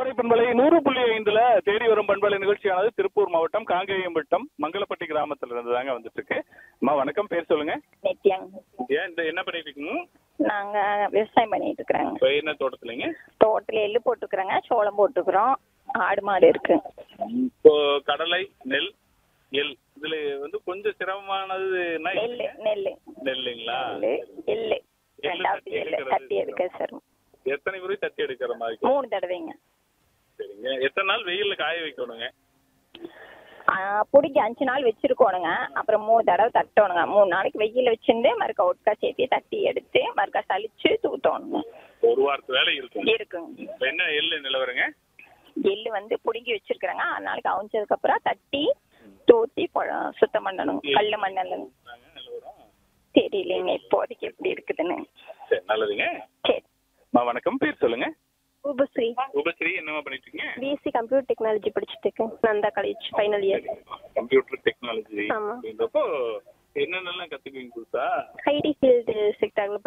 கோடை பண்பலை நூறு புள்ளி ஐந்துல தேடி வரும் பண்பலை நிகழ்ச்சியானது திருப்பூர் மாவட்டம் காங்கேயம் வட்டம் மங்களப்பட்டி கிராமத்துல இருந்து தாங்க வந்துட்டு இருக்கு அம்மா வணக்கம் பேர் சொல்லுங்க நித்யாங்க ஏன் இந்த என்ன பண்ணிட்டு இருக்கீங்க நாங்க விவசாயம் பண்ணிட்டு இருக்கிறோங்க இப்ப என்ன தோட்டத்துலங்க தோட்டத்துல எள்ளு போட்டுக்கிறோங்க சோளம் போட்டுக்கிறோம் ஆடு மாடு இருக்கு இப்போ கடலை நெல் எள் இதுல வந்து கொஞ்சம் சிரமமானதுன்னா நெல்லு நெல்லு நெல்லுங்களா நெல்லு எள்ளு எள்ளு ரெண்டாவது தட்டி எள்ளு எடுக்கிறது தட்டி எடுக்க சார் எத்தனை முறை தட்டி எடுக்கிற மாதிரி மூணு தடவைங்க சரிங்க எத்தனை நாள் வெயில்ல காய வைக்கணுங்க பிடிக்க அஞ்சு நாள் வச்சிருக்கோணுங்க அப்புறம் மூணு தடவை தட்டணுங்க மூணு நாளைக்கு வெயில வச்சிருந்து மறுக்கா ஒட்கா சேர்த்து தட்டி எடுத்து மறுக்கா சலிச்சு தூத்தணுங்க ஒரு வாரத்து வேலை இருக்கும் இருக்குங்க இப்ப என்ன எள்ளு நிலவரங்க எள்ளு வந்து பிடுங்கி வச்சிருக்கிறேங்க ஆறு நாளைக்கு அவிஞ்சதுக்கு அப்புறம் தட்டி தூத்தி பொ- சுத்தம் பண்ணணும் கல்லு மண்ணில் நிலவரம் தெரியலைங்க இப்போதைக்கு எப்படி இருக்குதுன்னு சரி நல்லதுங்க சரி அம்மா, வணக்கம் பேர் சொல்லுங்க உபஸ்ரீ உபஸ்ரீ என்னமா பண்ணிட்டு இருக்கீங்க பிஎஸ்சி கம்ப்யூட்டர் டெக்னாலஜி படிச்சுட்டு இருக்கேன் Nandha college final year computer technology ஆமா. அப்படின்றப்போ என்னென்னலாம் கத்துக்குவீங்க புதுசா ஐடி ஃபீல்டு செக்டாரில்